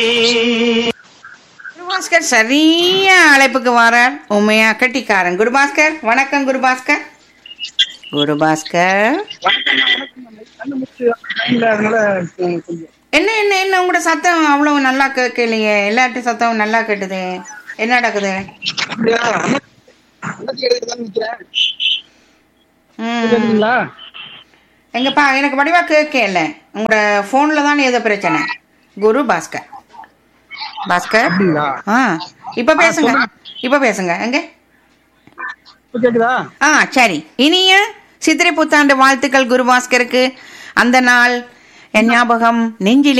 குருபாஸ்கர் சரியா அழைப்புக்கு வரார் உண்மையா கட்டிக்காரன் குருபாஸ்கர் வணக்கம் குருபாஸ்கர் குருபாஸ்கர் அதனால கொஞ்சம் என்ன என்ன என்ன உங்களோட சத்தம் அவ்வளவு நல்லா கேட்கலையே எல்லார்ட்டும் சத்தம் நல்லா கேட்டுது என்ன நடக்குது அப்படியா அண்ணாச்சி கடைக்கு தான் நிக்கிறேன் ம். கேக்குதுங்களா எங்கப்பா எனக்கு வடிவா கேட்கல உங்களோட போன்ல தான் ஏதோ பிரச்சனை குரு பாஸ்கர் பாஸ்கர் அப்படிங்களா ஆ இப்ப பேசுங்க இப்ப பேசுங்க எங்க இப்ப கேக்குதா ஆ சரி இனிய சித்திரை புத்தாண்டு வாழ்த்துக்கள் குரு பாஸ்கருக்கு அந்த நாள் என் ஞாபகம் நெஞ்சிலே